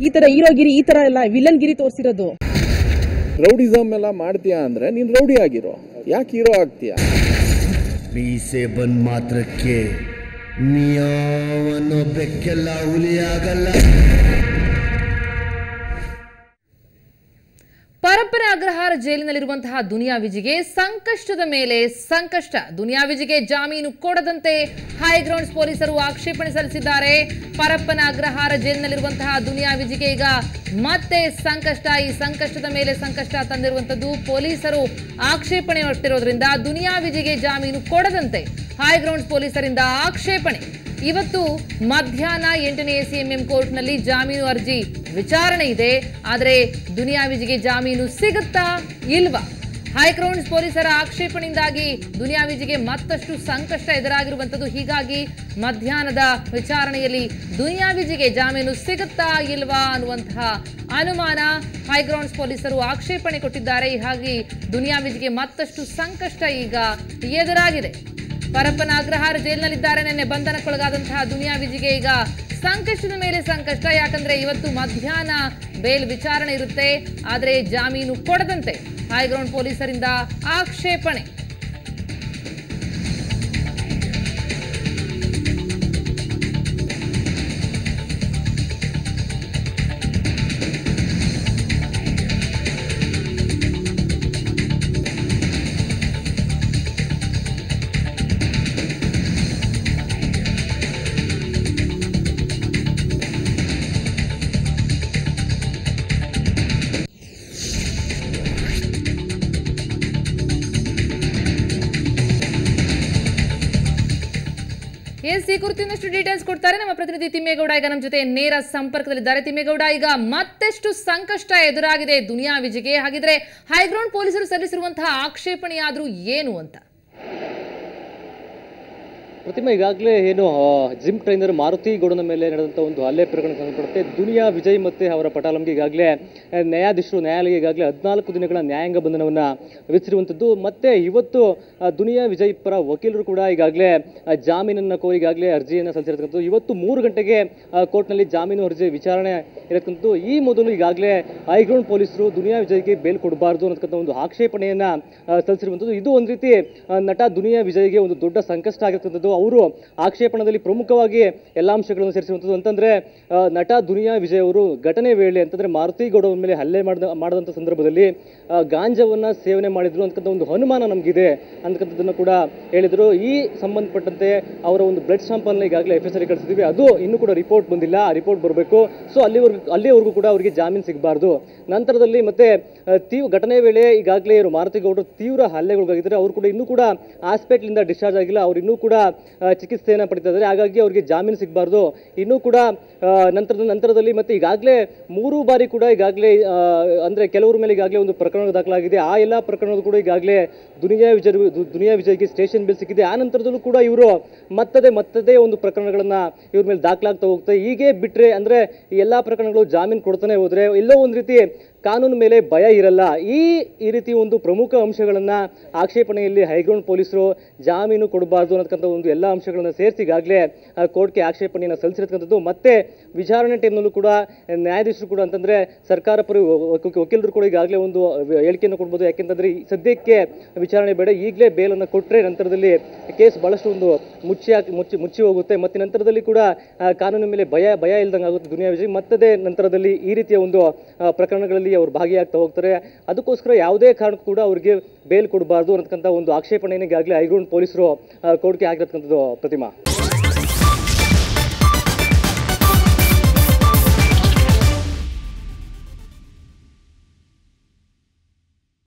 ಈ ತರ ಹೀರೋಗಿರಿ ಈ ತರ ಎಲ್ಲ ವಿಲನ್ ಗಿರಿ ತೋರಿಸಿರೋದು ರೌಡಿಸಮ್ ಎಲ್ಲ ಮಾಡ್ತೀಯಾ ಅಂದರೆ ನೀನು ರೌಡಿ ಆಗಿರೋ ಯಾಕೆ ಹೀರೋ ಆಗ್ತೀಯಾ ಮೀಸೆ ಬಂದ್ ಮಾತ್ರಕ್ಕೆ ನೀಯಾವನ್ನೋ ಬೆಕ್ಕೆಲ್ಲ ಹುಲಿಯಾಗಲ್ಲ ಪರಂಪರೆ ಅಗ್ರಹಾರ ಜೈಲಿನಲ್ಲಿರುವಂತಹ ದುನಿಯಾ ವಿಜಿಗೆ ಸಂಕಷ್ಟದ ಮೇಲೆ ಸಂಕಷ್ಟ ದುನಿಯಾ ವಿಜಿಗೆ ಜಾಮೀನು ಕೊಡದಂತೆ ಹೈಗ್ರೌಂಡ್ಸ್ ಪೊಲೀಸರು ಆಕ್ಷೇಪಣೆ ಸಲ್ಲಿಸಿದ್ದಾರೆ ಪರಪ್ಪನ ಅಗ್ರಹಾರ ಜೈಲಿನಲ್ಲಿರುವಂತಹ ದುನಿಯಾ ವಿಜಿಗೆ ಈಗ ಮತ್ತೆ ಸಂಕಷ್ಟ ಈ ಸಂಕಷ್ಟದ ಮೇಲೆ ಸಂಕಷ್ಟ ತಂದಿರುವಂತದ್ದು ಪೊಲೀಸರು ಆಕ್ಷೇಪಣೆ ಹೊರಟಿರೋದ್ರಿಂದ ದುನಿಯಾ ವಿಜಿಗೆ ಜಾಮೀನು ಕೊಡದಂತೆ ಹೈಗ್ರೌಂಡ್ಸ್ ಪೊಲೀಸರಿಂದ ಆಕ್ಷೇಪಣೆ ಇವತ್ತು ಮಧ್ಯಾಹ್ನ ಎಂಟನೇ ಸಿಎಂಎಂ ಕೋರ್ಟ್ನಲ್ಲಿ ಜಾಮೀನು ಅರ್ಜಿ ವಿಚಾರಣೆ ಇದೆ ಆದರೆ ದುನಿಯಾ ವಿಜಿಗೆ ಜಾಮೀನು ಸಿಗುತ್ತಾ ಇಲ್ವಾ ಹೈಗ್ರೌಂಡ್ಸ್ ಪೊಲೀಸರ ಆಕ್ಷೇಪಣೆಯಿಂದಾಗಿ ದುನಿಯಾ ವಿಜಿಗೆ ಮತ್ತಷ್ಟು ಸಂಕಷ್ಟ ಎದುರಾಗಿರುವಂಥದ್ದು ಹೀಗಾಗಿ ಮಧ್ಯಾಹ್ನದ ವಿಚಾರಣೆಯಲ್ಲಿ ದುನಿಯಾ ವಿಜಿಗೆ ಜಾಮೀನು ಸಿಗುತ್ತಾ ಇಲ್ವಾ ಅನ್ನುವಂತಹ ಅನುಮಾನ ಹೈಗ್ರೌಂಡ್ಸ್ ಪೊಲೀಸರು ಆಕ್ಷೇಪಣೆ ಕೊಟ್ಟಿದ್ದಾರೆ ಹೀಗಾಗಿ ದುನಿಯಾ ವಿಜಿಗೆ ಮತ್ತಷ್ಟು ಸಂಕಷ್ಟ ಈಗ ಎದುರಾಗಿದೆ ಪರಪ್ಪನ ಅಗ್ರಹಾರ ಜೈಲಿನಲ್ಲಿದ್ದಾರೆ ನಿನ್ನೆ ಬಂಧನಕ್ಕೊಳಗಾದಂತಹ ದುನಿಯಾ ವಿಜಿಗೆ ಈಗ ಸಂಕಷ್ಟದ ಮೇಲೆ ಸಂಕಷ್ಟ ಯಾಕಂದ್ರೆ ಇವತ್ತು ಮಧ್ಯಾಹ್ನ ಬೇಲ್ ವಿಚಾರಣೆ ಇರುತ್ತೆ ಆದರೆ ಜಾಮೀನು ಕೊಡದಂತೆ ಹೈಗ್ರೌಂಡ್ ಪೊಲೀಸರಿಂದ ಆಕ್ಷೇಪಣೆ ಎಸ್ ಈ ಕುರಿತು ಇನ್ನಷ್ಟು ಡೀಟೇಲ್ಸ್ ಕೊಡ್ತಾರೆ ನಮ್ಮ ಪ್ರತಿನಿಧಿ ತಿಮ್ಮೇಗೌಡ ಈಗ ನಮ್ಮ ಜೊತೆ ನೇರ ಸಂಪರ್ಕದಲ್ಲಿದ್ದಾರೆ ತಿಮ್ಮೇಗೌಡ ಈಗ ಮತ್ತೆಷ್ಟು ಸಂಕಷ್ಟ ಎದುರಾಗಿದೆ ದುನಿಯಾ ವಿಜಿಗೆ ಹಾಗಿದ್ರೆ ಹೈಗ್ರೌಂಡ್ ಪೊಲೀಸರು ಸಲ್ಲಿಸಿರುವಂತಹ ಆಕ್ಷೇಪಣೆಯಾದ್ರೂ ಏನು ಅಂತ ಪ್ರತಿಮಾ ಈಗಾಗಲೇ ಏನು ಆ, ಜಿಮ್ ಟ್ರೈನರ್ ಮಾರುತಿ ಗೌಡನ ಮೇಲೆ ನಡೆದಂಥ ಒಂದು ಹಲ್ಲೆ ಪ್ರಕರಣ ಸಂಬಂಧಪಡುತ್ತೆ ದುನಿಯಾ ವಿಜಯ್ ಮತ್ತೆ ಅವರ ಪಟಾಲಂಗೆ ಈಗಾಗಲೇ ಆ, ನ್ಯಾಯಾಧೀಶರು ನ್ಯಾಯಾಲಯ ಈಗಾಗಲೇ ಹದಿನಾಲ್ಕು ದಿನಗಳ ನ್ಯಾಯಾಂಗ ಬಂಧನವನ್ನು ವಿಧಿಸಿರುವಂಥದ್ದು ಮತ್ತೆ ಇವತ್ತು ಆ, ದುನಿಯಾ ವಿಜಯ್ ಪರ ವಕೀಲರು ಕೂಡ ಈಗಾಗಲೇ ಆ, ಜಾಮೀನನ್ನು ಕೋರಿ ಈಗಾಗಲೇ ಅರ್ಜಿಯನ್ನು ಸಲ್ಲಿಸಿರ್ತಕ್ಕಂಥದ್ದು ಇವತ್ತು ಮೂರು ಗಂಟೆಗೆ ಆ, ಕೋರ್ಟ್ನಲ್ಲಿ ಜಾಮೀನು ಅರ್ಜಿ ವಿಚಾರಣೆ ಇರತಕ್ಕಂಥದ್ದು ಈ ಮೊದಲು ಈಗಾಗಲೇ ಹೈಗ್ರೌಂಡ್ ಪೊಲೀಸರು ದುನಿಯಾ ವಿಜಯ್ಗೆ ಬೇಲ್ ಕೊಡಬಾರ್ದು ಅನ್ನತಕ್ಕಂಥ ಒಂದು ಆಕ್ಷೇಪಣೆಯನ್ನ ಆ, ಸಲ್ಲಿಸಿರುವಂಥದ್ದು ಇದು ಒಂದು ರೀತಿ ಆ, ನಟ ದುನಿಯಾ ವಿಜಯ್ಗೆ ಒಂದು ದೊಡ್ಡ ಸಂಕಷ್ಟ ಆಗಿರ್ತಕ್ಕಂಥದ್ದು ಅವರು ಆಕ್ಷೇಪಣದಲ್ಲಿ ಪ್ರಮುಖವಾಗಿ ಎಲ್ಲ ಅಂಶಗಳನ್ನು ಸೇರಿಸಿರುವಂಥದ್ದು ಅಂತಂದ್ರೆ ಆ, ನಟ ದುನಿಯಾ ವಿಜಯ್ ಅವರು ಘಟನೆ ವೇಳೆ ಅಂತಂದ್ರೆ ಮಾರುತಿ ಗೌಡ ಅವ್ರ ಮೇಲೆ ಹಲ್ಲೆ ಮಾಡಿದ ಮಾಡದಂಥ ಸಂದರ್ಭದಲ್ಲಿ ಆ, ಗಾಂಜಾವನ್ನ ಸೇವನೆ ಮಾಡಿದ್ರು ಅಂತಕ್ಕಂಥ ಒಂದು ಅನುಮಾನ ನಮಗಿದೆ ಅಂತಕ್ಕಂಥದ್ದನ್ನು ಕೂಡ ಹೇಳಿದ್ರು ಈ ಸಂಬಂಧಪಟ್ಟಂತೆ ಅವರ ಒಂದು ಬ್ಲಡ್ ಸ್ಯಾಂಪಲ್ನ ಈಗಾಗಲೇ ಎಫ್ ಎಸ್ ಐ ಕಳಿಸಿದ್ವಿ ಅದು ಇನ್ನೂ ಕೂಡ ರಿಪೋರ್ಟ್ ಬಂದಿಲ್ಲ ಆ ರಿಪೋರ್ಟ್ ಬರಬೇಕು ಸೊ ಅಲ್ಲಿವರೆಗೂ ಅಲ್ಲಿವರೆಗೂ ಕೂಡ ಅವರಿಗೆ ಜಾಮೀನು ಸಿಗಬಾರ್ದು ನಂತರದಲ್ಲಿ ಮತ್ತೆ ಆ, ತೀವ್ರ ಘಟನೆ ವೇಳೆ ಈಗಾಗಲೇ ಇವರು ಮಾರುತಿ ಗೌಡರು ತೀವ್ರ ಹಲ್ಲೆಗೊಳಗಾಗಿದ್ದಾರೆ ಅವರು ಕೂಡ ಇನ್ನೂ ಕೂಡ ಹಾಸ್ಪಿಟ್ಲಿಂದ ಡಿಸ್ಚಾರ್ಜ್ ಆಗಿಲ್ಲ ಅವ್ರು ಇನ್ನೂ ಕೂಡ ಆ, ಚಿಕಿತ್ಸೆಯನ್ನು ಪಡಿತಾ ಇದ್ದಾರೆ ಹಾಗಾಗಿ ಅವರಿಗೆ ಜಾಮೀನು ಸಿಗಬಾರ್ದು ಇನ್ನೂ ಕೂಡ ಆ, ನಂತರದ ನಂತರದಲ್ಲಿ ಮತ್ತೆ ಈಗಾಗಲೇ ಮೂರು ಬಾರಿ ಕೂಡ ಈಗಾಗಲೇ ಆ, ಅಂದ್ರೆ ಕೆಲವರ ಮೇಲೆ ಈಗಾಗಲೇ ಒಂದು ಪ್ರಕರಣ ದಾಖಲಾಗಿದೆ ಆ ಎಲ್ಲ ಪ್ರಕರಣಗಳು ಕೂಡ ಈಗಾಗಲೇ ದುನಿಯಾ ವಿಜಯ್ ದು- ದುನಿಯಾ ವಿಜಯ್ಗೆ ಸ್ಟೇಷನ್ ಬಿಲ್ ಸಿಕ್ಕಿದೆ ಆ ನಂತರದಲ್ಲೂ ಕೂಡ ಇವರು ಮತ್ತದೇ ಮತ್ತದೇ ಒಂದು ಪ್ರಕರಣಗಳನ್ನ ಇವ್ರ ಮೇಲೆ ದಾಖಲಾಗ್ತಾ ಹೋಗ್ತಾರೆ ಹೀಗೆ ಬಿಟ್ರೆ ಅಂದ್ರೆ ಈ ಎಲ್ಲಾ ಪ್ರಕರಣಗಳು ಜಾಮೀನು ಕೊಡ್ತಾನೆ ಹೋದ್ರೆ ಎಲ್ಲೋ ಒಂದು ರೀತಿ ಕಾನೂನು ಮೇಲೆ ಭಯ ಇರಲ್ಲ ಈ ಈ ರೀತಿ ಒಂದು ಪ್ರಮುಖ ಅಂಶಗಳನ್ನ ಆಕ್ಷೇಪಣೆಯಲ್ಲಿ ಹೈಗ್ರೌಂಡ್ ಪೊಲೀಸರು ಜಾಮೀನು ಕೊಡಬಾರ್ದು ಅನ್ನತಕ್ಕಂಥ ಒಂದು ಎಲ್ಲ ಅಂಶಗಳನ್ನ ಸೇರಿಸಿ ಈಗಾಗಲೇ ಆ, ಕೋರ್ಟ್ಗೆ ಆಕ್ಷೇಪಣೆಯನ್ನು ಸಲ್ಲಿಸಿರ್ತಕ್ಕಂಥದ್ದು ಮತ್ತೆ ವಿಚಾರಣೆ ಟೈಮ್ನಲ್ಲೂ ಕೂಡ ನ್ಯಾಯಾಧೀಶರು ಕೂಡ ಅಂತಂದ್ರೆ ಸರ್ಕಾರ ಪರ ವಕ- ವಕೀಲರು ಕೂಡ ಈಗಾಗಲೇ ಒಂದು ಹೇಳಿಕೆಯನ್ನು ಕೊಡ್ಬೋದು ಯಾಕೆಂತಂದ್ರೆ ಈ ಸದ್ಯಕ್ಕೆ ವಿಚಾರಣೆ ಬೇಡ ಈಗಲೇ ಬೇಲನ್ನು ಕೊಟ್ಟರೆ ನಂತರದಲ್ಲಿ ಕೇಸ್ ಬಹಳಷ್ಟು ಒಂದು ಮುಚ್ಚಿ ಹಾಕಿ ಮುಚ್ಚಿ ಮುಚ್ಚಿ ಹೋಗುತ್ತೆ ಮತ್ತೆ ನಂತರದಲ್ಲಿ ಕೂಡ ಆ, ಕಾನೂನಿನ ಮೇಲೆ ಭಯ ಭಯ ಇಲ್ದಂಗೆ ಆಗುತ್ತೆ ದುನಿಯಾ ವಿಜಯ್ ಮತ್ತದೇ ನಂತರದಲ್ಲಿ ಈ ರೀತಿಯ ಒಂದು ಆ, ಪ್ರಕರಣಗಳಲ್ಲಿ ಅವರು ಭಾಗಿಯಾಗ್ತಾ ಹೋಗ್ತಾರೆ ಅದಕ್ಕೋಸ್ಕರ ಯಾವುದೇ ಕಾರಣಕ್ಕೂ ಕೂಡ ಅವರಿಗೆ ಬೇಲ್ ಕೊಡಬಾರ್ದು ಅನ್ನತಕ್ಕಂಥ ಒಂದು ಆಕ್ಷೇಪಣೆಯನ್ನು ಈಗಾಗಲೇ ಹೈಗ್ರೌಂಡ್ ಪೊಲೀಸರು ಕೋರ್ಟ್ಗೆ ಆಗಿರತಕ್ಕಂಥದ್ದು ಪ್ರತಿಮಾ